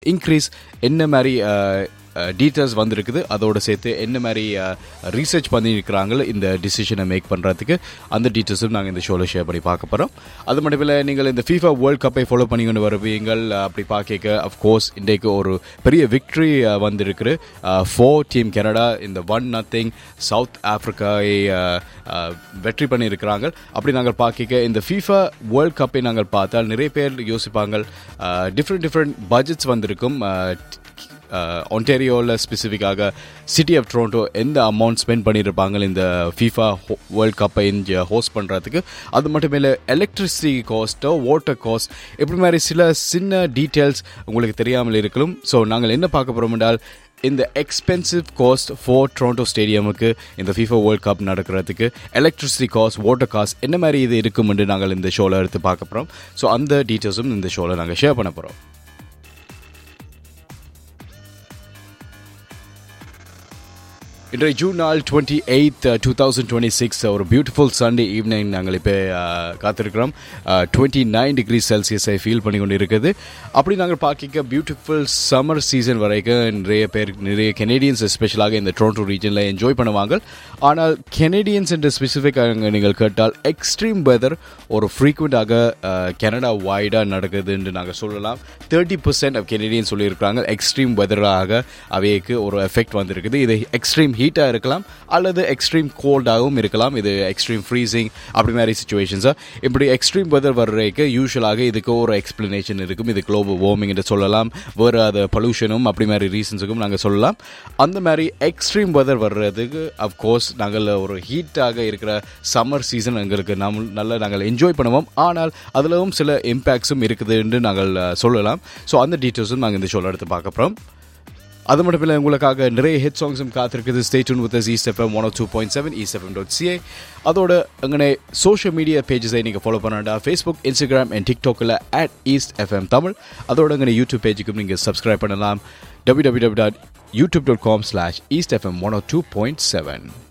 increase என்ன மாதிரி details வந்திருக்குது அதோட சேர்த்து என்ன மாதிரி ரீசர்ச் பண்ணியிருக்கிறாங்க இந்த டிசிஷனை மேக் பண்ணுறதுக்கு அந்த டீட்டெயில்ஸும் நாங்கள் இந்த ஷோவில் ஷேர் பண்ணி பார்க்க போகிறோம் அது மட்டும் இல்லை நீங்கள் இந்த ஃபீஃபா வேர்ல்ட் கப்பை ஃபாலோ பண்ணி கொண்டு வருவீங்கள் அப்படி பார்க்க அஃப்கோர்ஸ் இன்றைக்கு ஒரு பெரிய விக்ட்ரி வந்திருக்கு ஃபோர் டீம் கனடா இந்த ஒன் நத்திங் சவுத் ஆஃப்ரிக்காவை வெற்றி பண்ணியிருக்கிறாங்க அப்படி நாங்கள் பார்க்க இந்த ஃபீஃபா வேர்ல்ட் கப்பை நாங்கள் பார்த்தால் நிறைய பேர் யோசிப்பாங்க டிஃப்ரெண்ட் டிஃப்ரெண்ட் பட்ஜெட்ஸ் வந்திருக்கும் ஒன்டேரியோவில் ஸ்பெசிஃபிக்காக சிட்டி ஆஃப் ட்ரோண்டோ எந்த அமௌண்ட் ஸ்பெண்ட் பண்ணியிருப்பாங்க இந்த ஃபீஃபா வேர்ல்ட் கப்பை இங்கே ஹோஸ்ட் பண்ணுறதுக்கு அது மட்டும் இல்லை எலக்ட்ரிசிட்டி காஸ்ட்டோ வாட்டர் காஸ்ட் இப்படி மாதிரி சில சின்ன டீட்டெயில்ஸ் உங்களுக்கு தெரியாமல் இருக்கலாம் ஸோ நாங்கள் என்ன பார்க்க போகிறோம் என்றால் இந்த எக்ஸ்பென்சிவ் காஸ்ட் ஃபோர் ட்ரோண்டோ ஸ்டேடியமுக்கு இந்த ஃபீஃபா வேர்ல்ட் கப் நடக்கிறதுக்கு எலக்ட்ரிசிட்டி காஸ்ட் வாட்டர் காஸ்ட் என்ன மாதிரி இது இருக்கும்னு நாங்கள் இந்த ஷோவில் எடுத்து பார்க்க போகிறோம் ஸோ அந்த டீட்டெயில்ஸும் இந்த ஷோவில் நாங்கள் ஷேர் பண்ண போகிறோம் இன்றைய ஜூன் நாள் twenty eight two thousand twenty six ஒரு பியூட்டிஃபுல் சண்டே ஈவினிங் நாங்கள் இப்போ காத்திருக்கிறோம் டுவெண்ட்டி நைன் டிகிரி செல்சியஸை ஃபீல் பண்ணி கொண்டு இருக்குது அப்படி நாங்கள் பார்க்க பியூட்டிஃபுல் சம்மர் சீசன் வரைக்கும் நிறைய பேர் நிறைய கெனேடியன்ஸ் எஸ்பெஷலாக இந்த ட்ரோண்டோ ரீஜனில் என்ஜாய் பண்ணுவாங்க ஆனால் கெனேடியன்ஸ் என்று ஸ்பெசிஃபிக்காக நீங்கள் கேட்டால் எக்ஸ்ட்ரீம் வெதர் ஒரு ஃப்ரீக்வெண்ட்டாக கனடா வைடாக நடக்குதுன்னு நாங்கள் சொல்லலாம் தேர்ட்டி பர்சன்ட் ஆஃப் கெனேடியன் சொல்லியிருக்கிறாங்க எக்ஸ்ட்ரீம் வெதராக அவைக்கு ஒரு எஃபெக்ட் வந்திருக்குது இது எக்ஸ்ட்ரீம் ஹீட்டாக இருக்கலாம் அல்லது எக்ஸ்ட்ரீம் கோல்டாகவும் இருக்கலாம் இது எக்ஸ்ட்ரீம் ஃப்ரீசிங் அப்படி மாதிரி சுச்சுவேஷன்ஸாக இப்படி எக்ஸ்ட்ரீம் வெதர் வர்றதுக்கு யூஸ்வலாக இதுக்கு ஒரு எக்ஸ்பிளனேஷன் இருக்கும் இது குளோபல் வார்மிங் என்று சொல்லலாம் வேறு அது பொல்யூஷனும் அப்படி மாதிரி ரீசன்ஸுக்கும் நாங்கள் சொல்லலாம் அந்த மாதிரி எக்ஸ்ட்ரீம் வெதர் வர்றதுக்கு அஃப்கோர்ஸ் நாங்கள் ஒரு ஹீட்டாக இருக்கிற சம்மர் சீசன் எங்களுக்கு நம் நல்லா நாங்கள் என்ஜாய் பண்ணுவோம் ஆனால் அதிலும் சில இம்பேக்ட்ஸும் இருக்குதுன்னு நாங்கள் சொல்லலாம் ஸோ அந்த டீட்டெயில்ஸும் நாங்கள் இந்த ஷோவில் எடுத்து பார்க்க போகிறோம் அது மட்டும் இல்லை உங்களுக்காக நிறைய ஹிட் சாங்ஸும் காத்திருக்குது stay tuned with East FM one two point seven East FM dot CA அதோட எங்கனே சோஷியல் மீடியா பேஜஸை நீங்கள் ஃபாலோ பண்ணாண்டா ஃபேஸ்புக் இன்ஸ்டாகிராம் அண்ட் டிக்டாக்கில் அட் ஈஸ்ட் எஃப்எம் தமிழ் அதோட எங்கனே யூடியூப் பேஜுக்கும் நீங்கள் சப்ஸ்கிரைப் பண்ணலாம் W W dot YouTube dot com slash East FM one two point seven